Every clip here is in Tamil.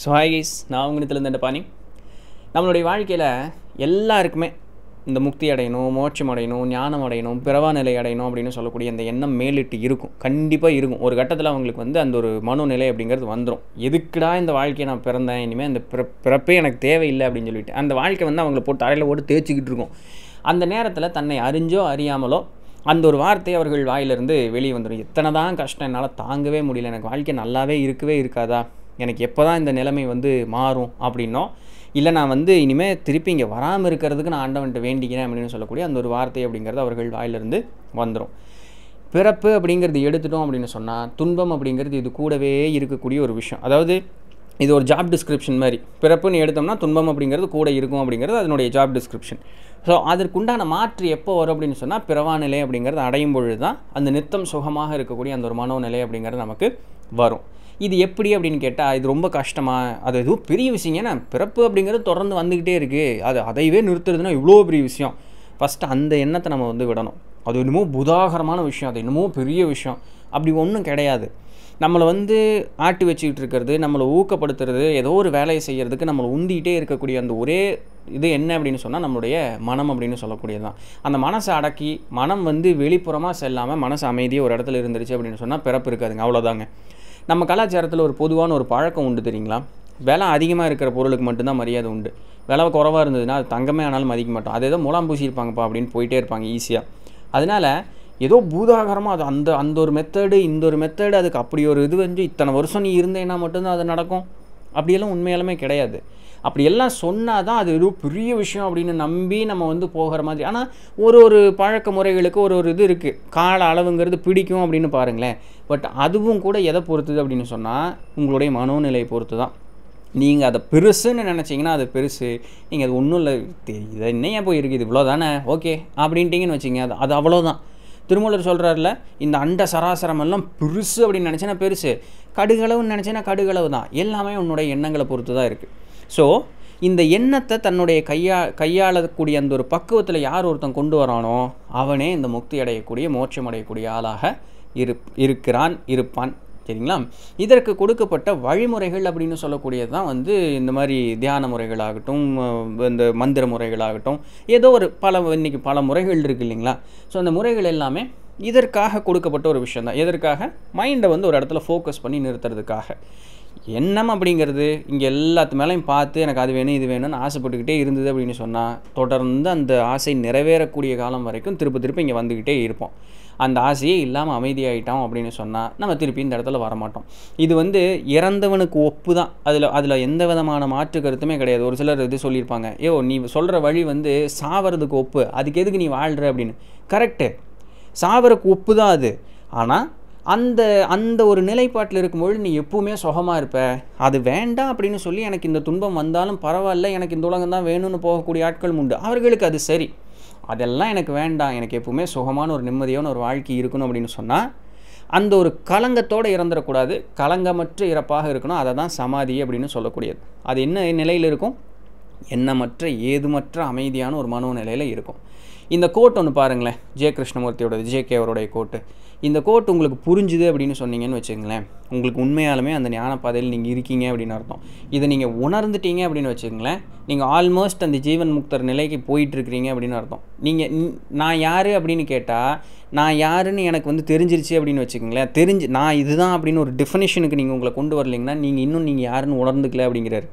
ஸோ ஹாய் கைஸ் நான் உங்கள்கிட்ட இந்த பாணி நம்மளுடைய வாழ்க்கையில் எல்லாருக்குமே இந்த முக்தி அடையணும் மோட்சம் அடையணும் ஞானம் அடையணும் பிறவா நிலை அடையணும் அப்படின்னு சொல்லக்கூடிய அந்த எண்ணம் மேலிட்டு இருக்கும் கண்டிப்பாக இருக்கும் ஒரு கட்டத்தில் அவங்களுக்கு வந்து அந்த ஒரு மனோநிலை அப்படிங்கிறது வந்துடும் எதுக்குடா இந்த வாழ்க்கையை நான் பிறந்தேன் இனிமேல் அந்த பிற பிறப்பே எனக்கு தேவையில்லை அப்படின்னு சொல்லிட்டு அந்த வாழ்க்கை வந்து அவங்கள போட்டு அறையில் போட்டு தேய்ச்சிக்கிட்டு இருக்கும் அந்த நேரத்தில் தன்னை அறிஞ்சோ அறியாமலோ அந்த ஒரு வார்த்தை அவர்கள் வாயிலிருந்து வெளியே வந்துடும் எத்தனை தான் கஷ்டம் என்னால் தாங்கவே முடியல எனக்கு வாழ்க்கை நல்லாவே இருக்கவே இருக்காதா எனக்கு எப்போ தான் இந்த நிலைமை வந்து மாறும் அப்படின்னோ இல்லை நான் வந்து இனிமேல் திருப்பி இங்கே வராமல் இருக்கிறதுக்கு நான் ஆண்டவன்ட்டு வேண்டிக்கிறேன் அப்படின்னு சொல்லக்கூடிய அந்த ஒரு வார்த்தை அப்படிங்கிறது அவர்கள் வாயிலிருந்து வந்துடும் பிறப்பு அப்படிங்கிறது எடுத்துட்டோம் அப்படின்னு சொன்னால் துன்பம் அப்படிங்கிறது இது கூடவே இருக்கக்கூடிய ஒரு விஷயம் அதாவது இது ஒரு ஜாப் டிஸ்கிரிப்ஷன் மாதிரி பிறப்புன்னு எடுத்தோம்னா துன்பம் அப்படிங்கிறது கூட இருக்கும் அப்படிங்கிறது அதனுடைய ஜாப் டிஸ்கிரிப்ஷன் ஸோ அதற்குண்டான மாற்று எப்போ வரும் அப்படின்னு சொன்னால் பிறவா நிலை அப்படிங்கிறது அடையும் பொழுது தான் அந்த நித்தம் சுகமாக இருக்கக்கூடிய அந்த ஒரு மனோநிலை அப்படிங்கிறது நமக்கு வரும் இது எப்படி அப்படின்னு கேட்டால் இது ரொம்ப கஷ்டமாக அது எதுவும் பெரிய விஷயம் ஏன்னா பிறப்பு அப்படிங்கிறது தொடர்ந்து வந்துக்கிட்டே இருக்குது அது அதையவே நிறுத்துறதுன்னா இவ்வளோ பெரிய விஷயம் ஃபஸ்ட்டு அந்த எண்ணத்தை நம்ம வந்து விடணும் அது என்னமோ புதாகரமான விஷயம் அது என்னமோ பெரிய விஷயம் அப்படி ஒன்றும் கிடையாது நம்மளை வந்து ஆட்டி வச்சுக்கிட்டு இருக்கிறது நம்மளை ஊக்கப்படுத்துறது ஏதோ ஒரு வேலையை செய்கிறதுக்கு நம்மளை உந்திக்கிட்டே இருக்கக்கூடிய அந்த ஒரே இது என்ன அப்படின்னு சொன்னால் நம்மளுடைய மனம் அப்படின்னு சொல்லக்கூடியது தான் அந்த மனசை அடக்கி மனம் வந்து வெளிப்புறமாக செல்லாமல் மனசு அமைதியாக ஒரு இடத்துல இருந்துருச்சு அப்படின்னு சொன்னால் பிறப்பு இருக்காதுங்க அவ்வளோதாங்க நம்ம கலாச்சாரத்தில் ஒரு பொதுவான ஒரு பழக்கம் உண்டு தெரியுங்களா விலை அதிகமாக இருக்கிற பொருளுக்கு மட்டும்தான் மரியாதை உண்டு விலை குறவாக இருந்ததுன்னா அது தங்கமே ஆனாலும் மதிக்க மாட்டோம் அது ஏதோ முலாம் பூசியிருப்பாங்கப்பா அப்படின்னு போயிட்டே இருப்பாங்க ஈஸியாக அதனால் ஏதோ பூதாகரமாக அது அந்த அந்த ஒரு மெத்தடு இந்த ஒரு மெத்தடு அதுக்கு அப்படி ஒரு இது வந்து இத்தனை வருஷம் நீ இருந்தேன்னா மட்டும்தான் அது நடக்கும் அப்படியெல்லாம் உண்மையாலுமே கிடையாது அப்படி எல்லாம் சொன்னால் தான் அது ஏதோ பெரிய விஷயம் அப்படின்னு நம்பி நம்ம வந்து போகிற மாதிரி ஆனால் ஒரு ஒரு பழக்க முறைகளுக்கு ஒரு ஒரு இது இருக்குது கால அளவுங்கிறது பிடிக்கும் அப்படின்னு பாருங்களேன் பட் அதுவும் கூட எதை பொறுத்துது அப்படின்னு சொன்னால் உங்களுடைய மனோநிலையை பொறுத்து தான் நீங்கள் அதை பெருசுன்னு நினச்சிங்கன்னா அது பெருசு நீங்கள் அது ஒன்றும் இல்லை இது என்னையா போய் இருக்குது இது இவ்வளோ தானே ஓகே அப்படின்ட்டிங்கன்னு வச்சிங்க அது அது அவ்வளோதான் திருமூலர் சொல்கிறாருல இந்த அண்ட சராசரம் எல்லாம் பெருசு அப்படின்னு நினச்சேன்னா பெருசு கடுகளவுன்னு நினச்சேன்னா கடுகளவு தான் எல்லாமே உன்னுடைய எண்ணங்களை பொறுத்து தான் இருக்குது ஸோ இந்த எண்ணத்தை தன்னுடைய கையா கையாளக்கூடிய அந்த ஒரு பக்குவத்தில் யார் ஒருத்தன் கொண்டு வரானோ அவனே இந்த முக்தி அடையக்கூடிய மோட்சம் அடையக்கூடிய ஆளாக இரு இருக்கிறான் இருப்பான் சரிங்களா இதற்கு கொடுக்கப்பட்ட வழிமுறைகள் அப்படின்னு சொல்லக்கூடியது தான் வந்து இந்த மாதிரி தியான முறைகளாகட்டும் இந்த மந்திர முறைகளாகட்டும் ஏதோ ஒரு பல இன்றைக்கி பல முறைகள் இருக்குது இல்லைங்களா ஸோ அந்த முறைகள் எல்லாமே இதற்காக கொடுக்கப்பட்ட ஒரு விஷயம் தான் எதற்காக மைண்டை வந்து ஒரு இடத்துல ஃபோக்கஸ் பண்ணி நிறுத்துறதுக்காக எண்ணம் அப்படிங்கிறது இங்கே எல்லாத்து மேலேயும் பார்த்து எனக்கு அது வேணும் இது வேணும்னு ஆசைப்பட்டுக்கிட்டே இருந்தது அப்படின்னு சொன்னால் தொடர்ந்து அந்த ஆசை நிறைவேறக்கூடிய காலம் வரைக்கும் திருப்ப திருப்பி இங்கே வந்துக்கிட்டே இருப்போம் அந்த ஆசையே இல்லாமல் அமைதியாயிட்டோம் அப்படின்னு சொன்னால் நம்ம திருப்பி இந்த இடத்துல வரமாட்டோம் இது வந்து இறந்தவனுக்கு ஒப்பு தான் அதில் அதில் எந்த விதமான மாற்று கருத்துமே கிடையாது ஒரு சிலர் இது சொல்லியிருப்பாங்க ஏோ நீ சொல்கிற வழி வந்து சாவறதுக்கு ஒப்பு அதுக்கு எதுக்கு நீ வாழ்கிற அப்படின்னு கரெக்டு சாவறக்கு ஒப்பு தான் அது ஆனால் அந்த அந்த ஒரு நிலைப்பாட்டில் இருக்கும்பொழுது நீ எப்பவுமே சுகமாக இருப்ப அது வேண்டாம் அப்படின்னு சொல்லி எனக்கு இந்த துன்பம் வந்தாலும் பரவாயில்ல எனக்கு இந்த உலகம் தான் வேணும்னு போகக்கூடிய ஆட்களும் உண்டு அவர்களுக்கு அது சரி அதெல்லாம் எனக்கு வேண்டாம் எனக்கு எப்பவுமே சுகமான ஒரு நிம்மதியான ஒரு வாழ்க்கை இருக்கணும் அப்படின்னு சொன்னால் அந்த ஒரு கலங்கத்தோடு இறந்துடக்கூடாது கலங்கமற்ற இறப்பாக இருக்கணும் அதை தான் சமாதி அப்படின்னு சொல்லக்கூடியது அது என்ன நிலையில் இருக்கும் எண்ணமற்ற ஏதுமற்ற அமைதியான ஒரு மனோநிலையில் இருக்கும் இந்த கோட் ஒன்று பாருங்களேன் ஜெய கிருஷ்ணமூர்த்தியோட ஜேகே அவருடைய கோட்டு இந்த கோட் உங்களுக்கு புரிஞ்சுது அப்படின்னு சொன்னீங்கன்னு வச்சுங்களேன் உங்களுக்கு உண்மையாலுமே அந்த ஞான பாதையில் நீங்கள் இருக்கீங்க அப்படின்னு அர்த்தம் இதை நீங்கள் உணர்ந்துட்டீங்க அப்படின்னு வச்சுங்களேன் நீங்கள் ஆல்மோஸ்ட் அந்த ஜீவன் முக்தர் நிலைக்கு போயிட்டுருக்கிறீங்க அப்படின்னு அர்த்தம் நீங்கள் நான் யார் அப்படின்னு கேட்டால் நான் யாருன்னு எனக்கு வந்து தெரிஞ்சிருச்சு அப்படின்னு வச்சுக்கோங்களேன் தெரிஞ்சு நான் இதுதான் அப்படின்னு ஒரு டெஃபினேஷனுக்கு நீங்கள் உங்களை கொண்டு வரலைங்கன்னா நீங்கள் இன்னும் நீங்கள் யாருன்னு உணர்ந்துக்கல அப்படிங்கிறாரு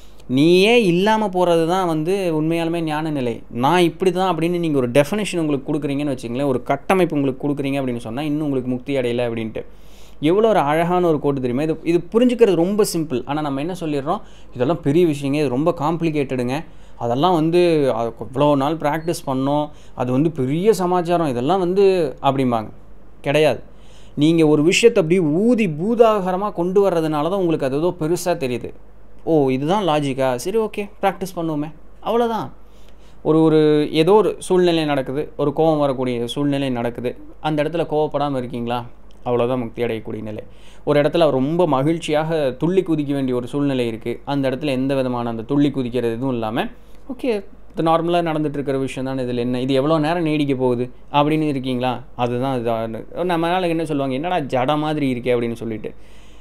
நீயே இல்லாமல் போகிறது தான் வந்து உண்மையாலுமே ஞான நிலை நான் இப்படி தான் அப்படின்னு நீங்கள் ஒரு டெஃபினேஷன் உங்களுக்கு கொடுக்குறீங்கன்னு வச்சுங்களேன் ஒரு கட்டமைப்பு உங்களுக்கு கொடுக்குறீங்க அப்படின்னு சொன்னால் இன்னும் உங்களுக்கு முக்தி அடையலை அப்படின்ட்டு எவ்வளோ ஒரு அழகான ஒரு கோட்டு தெரியுமா இது இது புரிஞ்சுக்கிறது ரொம்ப சிம்பிள் ஆனால் நம்ம என்ன சொல்லிடுறோம் இதெல்லாம் பெரிய விஷயங்க இது ரொம்ப காம்ப்ளிகேட்டடுங்க அதெல்லாம் வந்து இவ்வளோ நாள் ப்ராக்டிஸ் பண்ணோம் அது வந்து பெரிய சமாச்சாரம் இதெல்லாம் வந்து அப்படிம்பாங்க கிடையாது நீங்கள் ஒரு விஷயத்தை அப்படி ஊதி பூதாகரமாக கொண்டு வர்றதுனால தான் உங்களுக்கு அது ஏதோ பெருசாக தெரியுது ஓ இதுதான் லாஜிக்கா சரி ஓகே ப்ராக்டிஸ் பண்ணுவோமே அவ்வளோதான் ஒரு ஒரு ஏதோ ஒரு சூழ்நிலை நடக்குது ஒரு கோபம் வரக்கூடிய சூழ்நிலை நடக்குது அந்த இடத்துல கோவப்படாமல் இருக்கீங்களா அவ்வளோதான் முக்தி அடையக்கூடிய நிலை ஒரு இடத்துல ரொம்ப மகிழ்ச்சியாக துள்ளி குதிக்க வேண்டிய ஒரு சூழ்நிலை இருக்குது அந்த இடத்துல எந்த விதமான அந்த துள்ளி குதிக்கிறது எதுவும் இல்லாமல் ஓகே இது நார்மலாக நடந்துட்டு இருக்கிற விஷயம் தான் இதில் என்ன இது எவ்வளோ நேரம் நீடிக்க போகுது அப்படின்னு இருக்கீங்களா அதுதான் இது நம்மளால் என்ன சொல்லுவாங்க என்னடா ஜட மாதிரி இருக்கே அப்படின்னு சொல்லிட்டு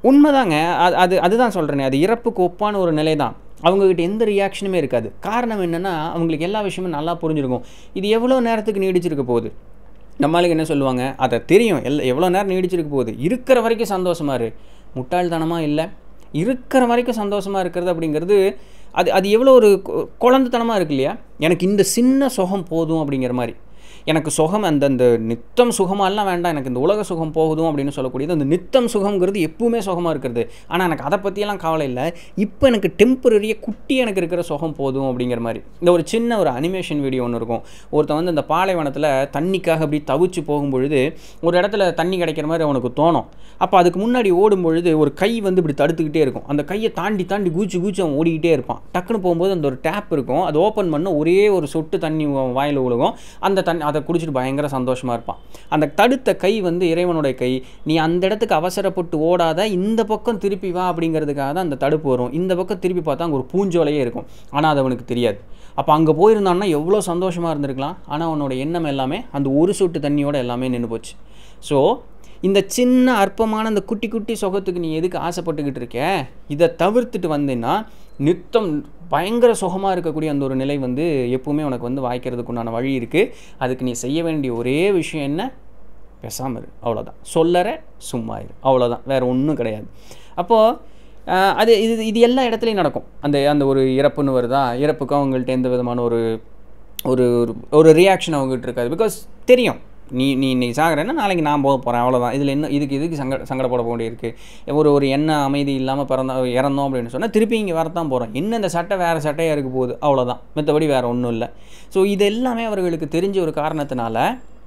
உண்மைதாங்க அது அது அதுதான் சொல்கிறேனே அது இறப்புக்கு ஒப்பான ஒரு நிலை தான் அவங்கக்கிட்ட எந்த ரியாக்ஷனுமே இருக்காது காரணம் என்னென்னா அவங்களுக்கு எல்லா விஷயமும் நல்லா புரிஞ்சிருக்கும் இது எவ்வளோ நேரத்துக்கு நீடிச்சிருக்க போகுது நம்மளுக்கு என்ன சொல்லுவாங்க அதை தெரியும் எல் எவ்வளோ நேரம் நீடிச்சிருக்க போகுது இருக்கிற வரைக்கும் சந்தோஷமா இரு முட்டாள்தனமாக இல்லை இருக்கிற வரைக்கும் சந்தோஷமாக இருக்கிறது அப்படிங்கிறது அது அது எவ்வளோ ஒரு கொ- குழந்தைத்தனமா இருக்கு இல்லையா எனக்கு இந்த சின்ன சுகம் போதும் அப்படிங்கிற மாதிரி எனக்கு சுகம் அந்த அந்த நித்தம் சுகமாலாம் வேண்டாம் எனக்கு இந்த உலக சுகம் போகுதும் அப்படின்னு சொல்லக்கூடியது அந்த நித்தம் சுகம்ங்கிறது எப்பவுமே சுகமாக இருக்கிறது ஆனால் எனக்கு அதை பற்றியெல்லாம் கவலை இல்லை இப்போ எனக்கு டெம்பரரியாக குட்டி எனக்கு இருக்கிற சுகம் போதும் அப்படிங்கிற மாதிரி இந்த ஒரு சின்ன ஒரு அனிமேஷன் வீடியோ ஒன்று இருக்கும் ஒருத்தன் வந்து இந்த பாலைவனத்தில் தண்ணிக்காக அப்படி தவிச்சு போகும்பொழுது ஒரு இடத்துல தண்ணி கிடைக்கிற மாதிரி அவனுக்கு தோணும் அப்போ அதுக்கு முன்னாடி ஓடும் பொழுது ஒரு கை வந்து இப்படி தடுத்துக்கிட்டே இருக்கும் அந்த கையை தாண்டி தாண்டி கூச்சு கூச்சு அவன் ஓடிக்கிட்டே இருப்பான் டக்குன்னு போகும்போது அந்த ஒரு டேப் இருக்கும் அது ஓப்பன் பண்ண ஒரே ஒரு சொட்டு தண்ணி அவன் வாயில் விழுகும் அந்த தண்ணி அதை குடிச்சிட்டு பயங்கர சந்தோஷமாக இருப்பான் அந்த தடுத்த கை வந்து இறைவனுடைய கை நீ அந்த இடத்துக்கு அவசரப்பட்டு ஓடாத இந்த பக்கம் திருப்பி வா அப்படிங்கிறதுக்காக தான் அந்த தடுப்பு வரும் இந்த பக்கம் திருப்பி பார்த்தா அங்கே ஒரு பூஞ்சோலையே இருக்கும் ஆனால் அது அவனுக்கு தெரியாது அப்போ அங்கே போயிருந்தான்னா எவ்வளோ சந்தோஷமாக இருந்திருக்கலாம் ஆனால் அவனோட எண்ணம் எல்லாமே அந்த ஒரு சொட்டு தண்ணியோட எல்லாமே நின்று போச்சு ஸோ இந்த சின்ன அற்பமான இந்த குட்டி குட்டி சுகத்துக்கு நீ எதுக்கு ஆசைப்பட்டுக்கிட்டு இருக்க இதை தவிர்த்துட்டு வந்தேன்னா நித்தம் பயங்கர சுகமாக இருக்கக்கூடிய அந்த ஒரு நிலை வந்து எப்பவுமே உனக்கு வந்து வாய்க்கிறதுக்கு உண்டான வழி இருக்குது அதுக்கு நீ செய்ய வேண்டிய ஒரே விஷயம் என்ன பேசாமல் இரு அவ்வளோதான் சொல்லற சும்மா இரு அவ்வளோதான் வேறு ஒன்றும் கிடையாது அப்போது அது இது இது எல்லா இடத்துலையும் நடக்கும் அந்த அந்த ஒரு இறப்புன்னு வருதா இறப்புக்கு அவங்கள்ட்ட எந்த விதமான ஒரு ஒரு ஒரு- ஒரு ரியாக்ஷன் அவங்ககிட்ட இருக்காது பிகாஸ் தெரியும் நீ நீ இன்னைக்கு சாகுறேன்னா நாளைக்கு நான் போக போகிறேன் அவ்வளோதான் இதில் என்ன இதுக்கு இதுக்கு சங்க சங்கடப்பட வேண்டியிருக்கு ஒரு ஒரு எண்ண அமைதி இல்லாமல் பிறந்த இறந்தோம் அப்படின்னு சொன்னால் திருப்பி இங்கே வரத்தான் போகிறோம் இன்னும் இந்த சட்டை வேறு சட்டையாக இருக்க போகுது அவ்வளோதான் மற்றபடி வேறு ஒன்றும் இல்லை ஸோ இது எல்லாமே அவர்களுக்கு தெரிஞ்ச ஒரு காரணத்தினால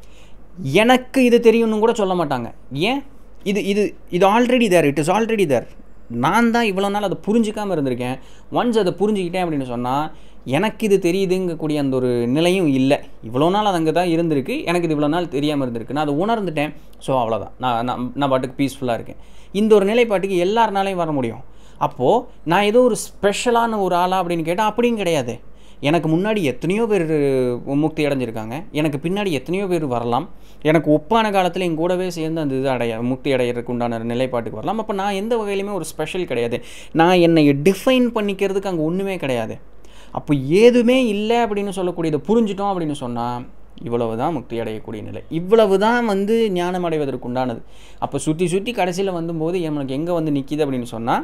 எனக்கு இது தெரியும்னு கூட சொல்ல மாட்டாங்க ஏன் இது இது இது already there it is already there நான் தான் இவ்வளோ நாள் அதை புரிஞ்சிக்காமல் இருந்திருக்கேன் ஒன்ஸ் அதை புரிஞ்சுக்கிட்டேன் அப்படின்னு சொன்னால் எனக்கு இது தெரியுதுங்கக்கூடிய அந்த ஒரு நிலையும் இல்லை இவ்வளோ நாள் அது அங்கே தான் இருந்திருக்கு எனக்கு இது இவ்வளோ நாள் தெரியாமல் இருந்திருக்கு நான் அதை உணர்ந்துட்டேன் ஸோ அவ்வளோதான் நான் நான் நான் பாட்டுக்கு பீஸ்ஃபுல்லாக இருக்கேன் இந்த ஒரு நிலைப்பாட்டுக்கு எல்லாருனாலையும் வர முடியும் அப்போது நான் ஏதோ ஒரு ஸ்பெஷலான ஒரு ஆளா அப்படின்னு கேட்டால் அப்படியும் கிடையாது எனக்கு முன்னாடி எத்தனையோ பேர் முக்தி அடைஞ்சிருக்காங்க எனக்கு பின்னாடி எத்தனையோ பேர் வரலாம் எனக்கு ஒப்பான காலத்தில் என் கூடவே சேர்ந்து அந்த இது அடைய முக்தி அடையிறதுக்கு உண்டான நிலைப்பாட்டுக்கு வரலாம் அப்போ நான் எந்த வகையிலுமே ஒரு ஸ்பெஷல் கிடையாது நான் என்னை டிஃபைன் பண்ணிக்கிறதுக்கு அங்கே ஒன்றுமே கிடையாது அப்போ ஏதுமே இல்லை அப்படின்னு சொல்லக்கூடியதை புரிஞ்சிட்டோம் அப்படின்னு சொன்னால் இவ்வளவு தான் முக்தி அடையக்கூடிய நிலை இவ்வளவு தான் வந்து ஞானம் அடைவதற்கு உண்டானது அப்போ சுற்றி சுற்றி கடைசியில் வந்தும்போது நம்மளுக்கு எங்கே வந்து நிற்கிது அப்படின்னு சொன்னால்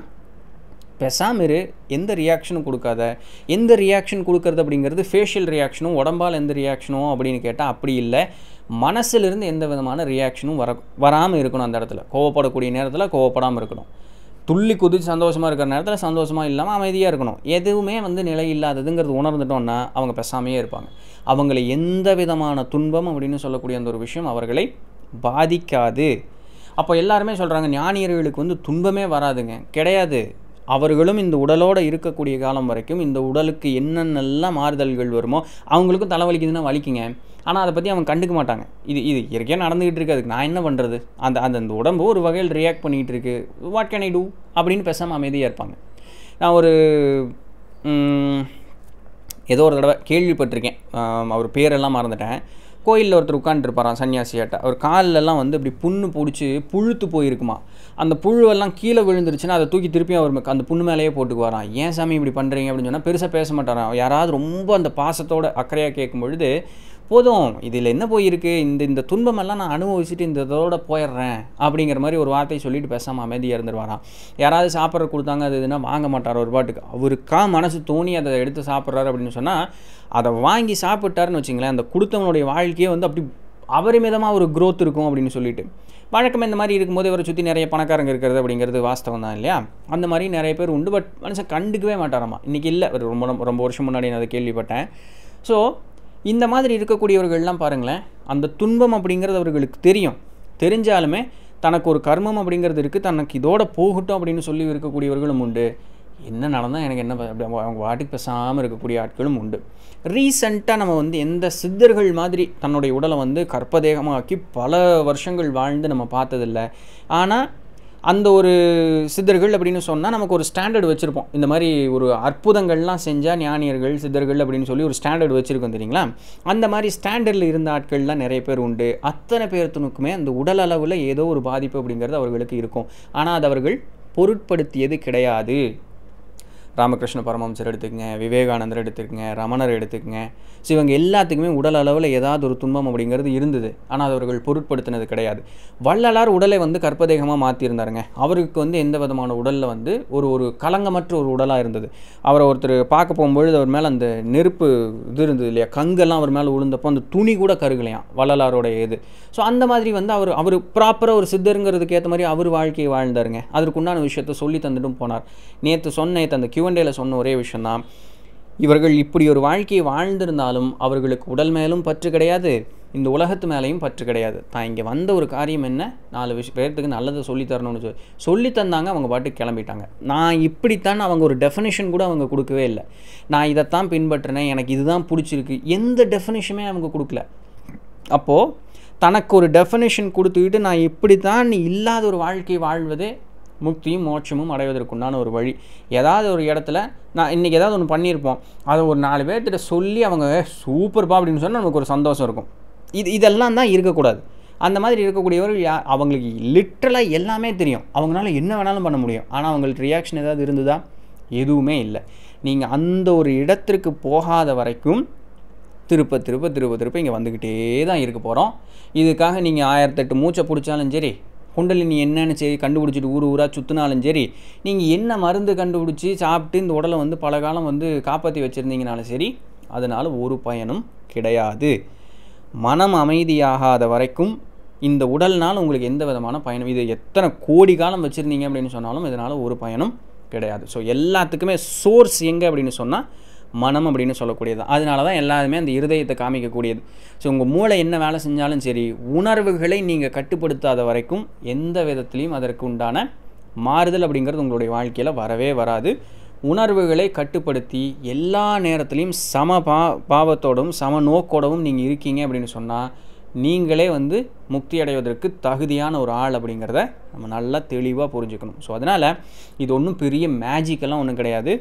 பேசாம இரு எந்த ரியாக்ஷனும் கொடுக்காத எந்த ரியாக்ஷன் கொடுக்கறது அப்படிங்கிறது ஃபேஷியல் ரியாக்ஷனும் உடம்பால் எந்த ரியாக்ஷனும் அப்படின்னு கேட்டால் அப்படி இல்லை மனசுலேருந்து எந்த விதமான ரியாக்ஷனும் வர வராமல் இருக்கணும் அந்த இடத்துல கோவப்படக்கூடிய நேரத்தில் கோவப்படாமல் இருக்கணும் துள்ளி குதிச்சு சந்தோஷமாக இருக்கிற நேரத்தில் சந்தோஷமாக இல்லாமல் அமைதியாக இருக்கணும் எதுவுமே வந்து நிலை இல்லாததுங்கிறது உணர்ந்துட்டோன்னா அவங்க பேசாமையே இருப்பாங்க அவங்களை எந்த விதமான துன்பம் அப்படின்னு சொல்லக்கூடிய அந்த ஒரு விஷயம் அவர்களை பாதிக்காது அப்போ எல்லாருமே சொல்கிறாங்க ஞானியர்களுக்கு வந்து துன்பமே வராதுங்க கிடையாது அவர்களும் இந்த உடலோடு இருக்கக்கூடிய காலம் வரைக்கும் இந்த உடலுக்கு என்னென்னலாம் மாறுதல்கள் வருமோ அவங்களுக்கும் தலைவலிக்குதுன்னா வலிக்குங்க ஆனால் அதை பற்றி அவங்க கண்டுக்க மாட்டாங்க இது இது இயற்கையாக நடந்துகிட்டு இருக்கு அதுக்கு நான் என்ன பண்ணுறது அந்த அந்த அந்த உடம்பு ஒரு வகையில் ரியாக்ட் பண்ணிகிட்டு இருக்கு வாட் கேன் ஐ டூ அப்படின்னு பேசாமல் அமைதியாக இருப்பாங்க நான் ஒரு ம், ஏதோ ஒரு தடவை கேள்விப்பட்டிருக்கேன் ஆம், அவர் பேரெல்லாம் மறந்துட்டேன் கோயிலில் ஒருத்தர் உட்காந்துருப்பாராம் சன்னியாசியாட்ட அவர் கால்லெல்லாம் வந்து இப்படி புண்ணு பிடிச்சி புழுத்து போயிருக்குமா அந்த புழுவெல்லாம் கீழே விழுந்துருச்சுன்னா அதை தூக்கி திருப்பியும் அவர் ம- அந்த புண்ணு மேலேயே போட்டுக்குவாராம் ஏன் சாமி இப்படி பண்ணுறீங்க அப்படின்னு சொன்னால் பெருசாக பேச மாட்டாராம் யாராவது ரொம்ப அந்த பாசத்தோட அக்கறையாக கேட்கும் பொழுது போதும் இதில் என்ன போயிருக்கு இந்த இந்த துன்பமெல்லாம் நான் அனுபவிச்சுட்டு இந்த இதோட போயிடுறேன் அப்படிங்கிற மாதிரி ஒரு வார்த்தை சொல்லிட்டு பேசாமல் அமைதியாக இருந்துருவாராம் யாராவது சாப்பிட்ற கொடுத்தாங்க அது இதுனா வாங்க மாட்டார் ஒரு பாட்டுக்கு அவருக்கா மனசு தோணி அதை எடுத்து சாப்பிட்றாரு அப்படின்னு சொன்னால் அதை வாங்கி சாப்பிட்டாருன்னு வச்சுங்களேன் அந்த கொடுத்தவனுடைய வாழ்க்கையே வந்து அப்படி அபரிமிதமாக ஒரு growth இருக்கும் அப்படின்னு சொல்லிட்டு வழக்கம் இந்த மாதிரி இருக்கும்போது இவரை சுற்றி நிறைய பணக்காரங்க இருக்கிறது அப்படிங்கிறது வாஸ்தவம் தான் இல்லையா அந்த மாதிரி நிறைய பேர் உண்டு பட் மனுஷன் கண்டுக்கவே மாட்டாராமா இன்றைக்கி இல்லை ஒரு ரொம்ப ரொம்ப- ரொம்ப வருஷம் முன்னாடி நான் அதை கேள்விப்பட்டேன் ஸோ இந்த மாதிரி இருக்கக்கூடியவர்கள்லாம் பாருங்களேன் அந்த துன்பம் அப்படிங்கிறது அவர்களுக்கு தெரியும் தெரிஞ்சாலுமே தனக்கு ஒரு கர்மம் அப்படிங்கிறது இருக்குது தனக்கு இதோட போகட்டும் அப்படின்னு சொல்லி இருக்கக்கூடியவர்களும் உண்டு என்ன நடந்தால் எனக்கு என்ன ப- அப்படி அவங்க அவங்க வாட்டுக்கு பேசாமல் இருக்கக்கூடிய ஆட்களும் உண்டு ரீசண்டாக நம்ம வந்து எந்த சித்தர்கள் மாதிரி தன்னுடைய உடலை வந்து கற்பதேகமாக்கி பல வருஷங்கள் வாழ்ந்து நம்ம பார்த்ததில்ல ஆனால் அந்த ஒரு சித்தர்கள் அப்படின்னு சொன்னால் நமக்கு ஒரு ஸ்டாண்டர்ட் வச்சுருப்போம் இந்த மாதிரி ஒரு அற்புதங்கள்லாம் செஞ்சால் ஞானியர்கள் சித்தர்கள் அப்படின்னு சொல்லி ஒரு ஸ்டாண்டர்ட் வச்சுருக்கோம் தெரியுங்களா அந்த மாதிரி ஸ்டாண்டர்டில் இருந்த ஆட்கள்லாம் நிறைய பேர் உண்டு அத்தனை பேர்த்துனுக்குமே அந்த உடல் அளவில் ஏதோ ஒரு பாதிப்பு அப்படிங்கிறது அவர்களுக்கு இருக்கும் ஆனால் அது அவர்கள் பொருட்படுத்தியது கிடையாது ராமகிருஷ்ண பரமஹம்சர் எடுத்துக்கங்க விவேகானந்தர் எடுத்துக்கங்க ரமணர் எடுத்துக்கங்க ஸோ இவங்க எல்லாத்துக்குமே உடல் அளவில் ஏதாவது ஒரு துன்பம் அப்படிங்கிறது இருந்தது ஆனால் அது அவர்கள் பொருட்படுத்தினது கிடையாது வள்ளலார் உடலை வந்து கற்பதேகமாக மாற்றியிருந்தாருங்க அவருக்கு வந்து எந்த விதமான உடலில் வந்து ஒரு ஒரு களங்கமற்ற ஒரு உடலாக இருந்தது அவரை ஒருத்தர் பார்க்க போகும்பொழுது அவர் மேலே அந்த நெருப்பு இது இருந்தது இல்லையா கங்கெல்லாம் அவர் மேலே விழுந்தப்போ அந்த துணி கூட கருகலையாம் வள்ளலாரோட இது ஸோ அந்த மாதிரி வந்து அவர் அவர் ப்ராப்பராக ஒரு சித்தருங்கிறதுக்கு ஏற்ற மாதிரி அவர் வாழ்க்கையை வாழ்ந்தாருங்க அதற்குண்டான விஷயத்த சொல்லி தந்துட்டும் போனார் நேற்று சொன்ன நேற்று அந்த கியூஎன்டேல சொன்ன ஒரே விஷயந்தான் இவர்கள் இப்படி ஒரு வாழ்க்கையை வாழ்ந்திருந்தாலும் அவர்களுக்கு உடல் மேலும் பற்று கிடையாது இந்த உலகத்து மேலேயும் பற்று கிடையாது தான் இங்கே வந்த ஒரு காரியம் என்ன நாலு விஷயம் பேர்த்துக்கு நல்லதை சொல்லி தரணும்னு சொல்லி சொல்லி தந்தாங்க அவங்க பாட்டுக்கு கிளம்பிட்டாங்க நான் இப்படித்தான் அவங்க ஒரு டெஃபினேஷன் கூட அவங்க கொடுக்கவே இல்லை நான் இதைத்தான் பின்பற்றினேன் எனக்கு இதுதான் பிடிச்சிருக்கு எந்த டெஃபினேஷனுமே அவங்க கொடுக்கல அப்போது தனக்கு ஒரு டெஃபினேஷன் கொடுத்துக்கிட்டு நான் இப்படி தான் இல்லாத ஒரு வாழ்க்கை வாழ்வதே முக்தியும் மோட்சமும் அடைவதற்குண்டான ஒரு வழி ஏதாவது ஒரு இடத்துல நான் இன்றைக்கி ஏதாவது ஒன்று பண்ணியிருப்போம் அதை ஒரு நாலு பேர்த்திட்ட சொல்லி அவங்க சூப்பர்ப்பா அப்படின்னு சொன்னால் நமக்கு ஒரு சந்தோஷம் இருக்கும் இது இதெல்லாம் தான் இருக்கக்கூடாது அந்த மாதிரி இருக்கக்கூடியவர்கள் யா அவங்களுக்கு லிட்ரலாக எல்லாமே தெரியும் அவங்களால என்ன வேணாலும் பண்ண முடியும் ஆனால் அவங்களுக்கு ரியாக்ஷன் ஏதாவது இருந்ததா எதுவுமே இல்லை நீங்கள் அந்த ஒரு இடத்திற்கு போகாத வரைக்கும் திருப்ப திருப்ப திருப்ப திருப்ப இங்கே வந்துக்கிட்டே தான் இருக்க போகிறோம் இதுக்காக நீங்கள் ஆயிரத்தெட்டு மூச்சை பிடிச்சாலும் சரி குண்டலினி என்னன்னு சரி கண்டுபிடிச்சிட்டு ஊர் ஊராக சுற்றினாலும் சரி நீங்கள் என்ன மருந்து கண்டுபிடிச்சி சாப்பிட்டு இந்த உடலை வந்து பல காலம் வந்து காப்பாற்றி வச்சுருந்தீங்கனாலும் சரி அதனால் ஒரு பயனும் கிடையாது மனம் அமைதியாகாத வரைக்கும் இந்த உடல்னால் உங்களுக்கு எந்த விதமான பயனும் இது எத்தனை கோடி காலம் வச்சுருந்தீங்க அப்படின்னு சொன்னாலும் இதனால் ஒரு பயனும் கிடையாது ஸோ எல்லாத்துக்குமே சோர்ஸ் எங்கே அப்படின்னு சொன்னால் மனம் அப்படின்னு சொல்லக்கூடியது அதனால தான் எல்லாருமே அந்த இருதயத்தை காமிக்கக்கூடியது ஸோ உங்கள் மூளை என்ன வேலை செஞ்சாலும் சரி உணர்வுகளை நீங்கள் கட்டுப்படுத்தாத வரைக்கும் எந்த விதத்துலேயும் அதற்கு உண்டான மாறுதல் அப்படிங்கிறது உங்களுடைய வாழ்க்கையில் வரவே வராது உணர்வுகளை கட்டுப்படுத்தி எல்லா நேரத்துலையும் சம பா பாவத்தோடும் சம நோக்கோடவும் நீங்கள் இருக்கீங்க அப்படின்னு சொன்னால் நீங்களே வந்து முக்தி அடைவதற்கு தகுதியான ஒரு ஆள் அப்படிங்கிறத நம்ம நல்லா தெளிவாக புரிஞ்சுக்கணும் ஸோ அதனால் இது ஒன்றும் பெரிய மேஜிக்கெல்லாம் ஒன்றும் கிடையாது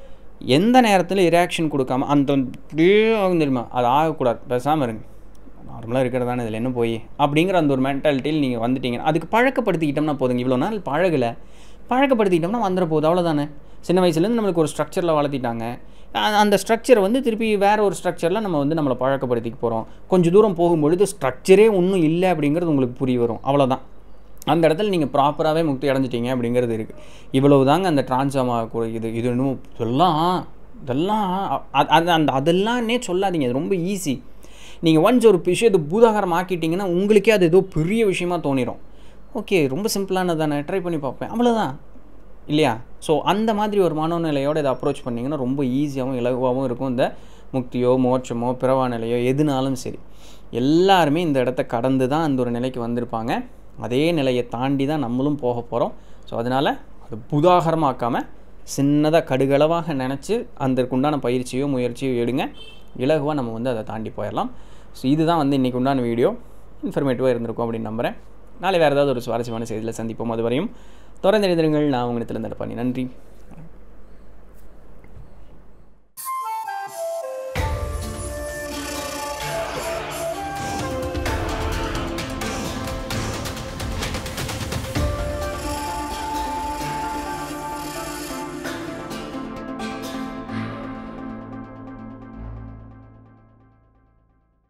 எந்த நேரத்தில் ரியாக்ஷன் கொடுக்காம அந்த அப்படியே ஆகும் தெரியுமா அது ஆகக்கூடாது பேசாமல் இருங்க நார்மலாக இருக்கிறதானே இதில் என்ன போய் அப்படிங்கிற அந்த ஒரு மென்டாலிட்டியில் நீங்கள் வந்துட்டீங்க அதுக்கு பழக்கப்படுத்திக்கிட்டோம்னா போதுங்க இவ்வளோ நாள் பழகலை பழக்கப்படுத்திக்கிட்டோம்னா வந்துட போகுது அவ்வளோதானே சின்ன வயசுலேருந்து நம்மளுக்கு ஒரு ஸ்ட்ரக்சரில் வளர்த்திட்டாங்க அ- அந்த ஸ்ட்ரக்சரை வந்து திருப்பி வேறு ஒரு ஸ்ட்ரக்சரில் நம்ம வந்து நம்மளை பழக்கப்படுத்திக்க போகிறோம் கொஞ்சம் தூரம் போகும்பொழுது ஸ்ட்ரக்சரே ஒன்றும் இல்லை அப்படிங்கிறது உங்களுக்கு புரிய வரும் அவ்வளோதான் அந்த இடத்துல நீங்கள் ப்ராப்பராகவே முக்தி அடைஞ்சிட்டீங்க அப்படிங்கிறது இருக்குது இவ்வளவு தாங்க அந்த டிரான்ஸ்ஃபார்ம் ஆகக்கூடிய இது இது இன்னும் இதெல்லாம் இதெல்லாம் அ- அது அந்த அதெல்லாம்னே சொல்லாதீங்க அது ரொம்ப ஈஸி நீங்கள் ஒன்ஸ் ஒரு விஷயத்தை பூதாகரம் ஆக்கிட்டீங்கன்னா உங்களுக்கே அது ஏதோ பெரிய விஷயமா தோணிடும் ஓகே ரொம்ப சிம்பிளானது தானே ட்ரை பண்ணி பார்ப்பேன் அவ்வளோதான் இல்லையா ஸோ அந்த மாதிரி ஒரு மனோநிலையோடு இதை அப்ரோச் பண்ணிங்கன்னா ரொம்ப ஈஸியாகவும் இலகுவாகவும் இருக்கும் இந்த முக்தியோ மோட்சமோ பிறவா நிலையோ எதுனாலும் சரி எல்லாருமே இந்த இடத்த கடந்து தான் அந்த ஒரு நிலைக்கு வந்திருப்பாங்க அதே நிலையை தாண்டி தான் நம்மளும் போக போகிறோம் ஸோ அதனால் அது புதாகரமாக்காமல் சின்னதாக கடுகளவாக நினச்சி அதற்குண்டான பயிற்சியோ முயற்சியோ எடுங்க இலகுவாக நம்ம வந்து அதை தாண்டி போயிடலாம் ஸோ இதுதான் வந்து இன்றைக்கி உண்டான வீடியோ இன்ஃபர்மேட்டிவாக இருந்திருக்கும் அப்படின்னு நம்புகிறேன் நாளை வேறு ஏதாவது ஒரு சுவாரஸ்யமான செய்தியில் சந்திப்போம் அது வரையும் தொடர்ந்து எழுதுங்கள் நான் உங்களிடத்தில் பண்ணி நன்றி